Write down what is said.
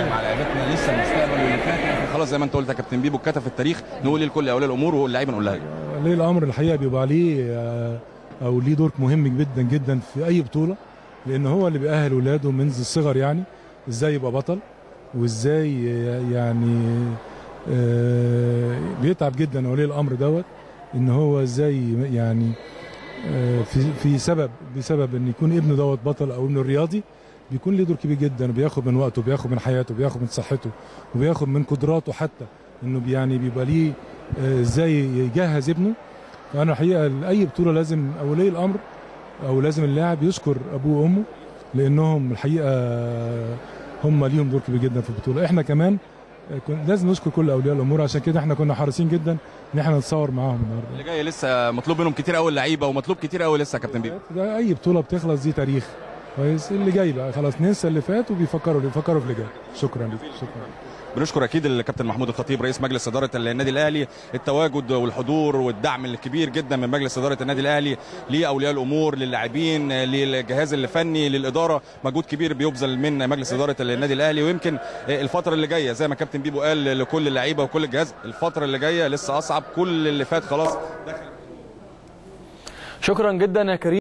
مع لعيبتنا لسه المستقبل واللي فات احنا خلاص زي ما انت قلت يا كابتن بيبو اتكتف التاريخ نقول لكل اولياء الامور واللعيبه نقول لها ولي الامر الحقيقه بيبقى عليه آه، او ليه دور مهم جدا جدا في اي بطوله لان هو اللي بيأهل ولاده منذ الصغر يعني ازاي يبقى بطل وازاي يعني آه، بيتعب جدا ولي الامر دوت ان هو ازاي يعني آه، في في سبب بسبب ان يكون ابنه دوت بطل او ابنه رياضي بيكون ليه دور كبير جدا بياخد من وقته بياخد من حياته بياخد من صحته وبياخد من قدراته حتى انه يعني بيبقى ليه آه، ازاي يجهز ابنه فانا الحقيقه اي بطوله لازم اولي الامر او لازم اللاعب يشكر ابوه وامه لانهم الحقيقه هم ليهم دور كبير جدا في البطوله احنا كمان كن- لازم نشكر كل اولياء الامور عشان كده احنا كنا حريصين جدا ان احنا نتصور معاهم النهارده اللي جاي لسه مطلوب منهم كتير قوي اللعيبه ومطلوب كتير قوي لسه يا كابتن بيبو ده اي بطوله بتخلص دي تاريخ كويس اللي جاي بقى خلاص ننسى اللي فات وبيفكروا بيفكروا في اللي جاي شكرا لك شكرا بنشكر اكيد الكابتن محمود الخطيب رئيس مجلس اداره النادي الاهلي التواجد والحضور والدعم الكبير جدا من مجلس اداره النادي الاهلي لاولياء الامور للاعبين للجهاز الفني للاداره مجهود كبير بيبذل من مجلس اداره النادي الاهلي ويمكن الفتره اللي جايه زي ما كابتن بيبو قال لكل اللعيبه وكل الجهاز الفتره اللي جايه لسه اصعب كل اللي فات خلاص شكرا جدا يا كريم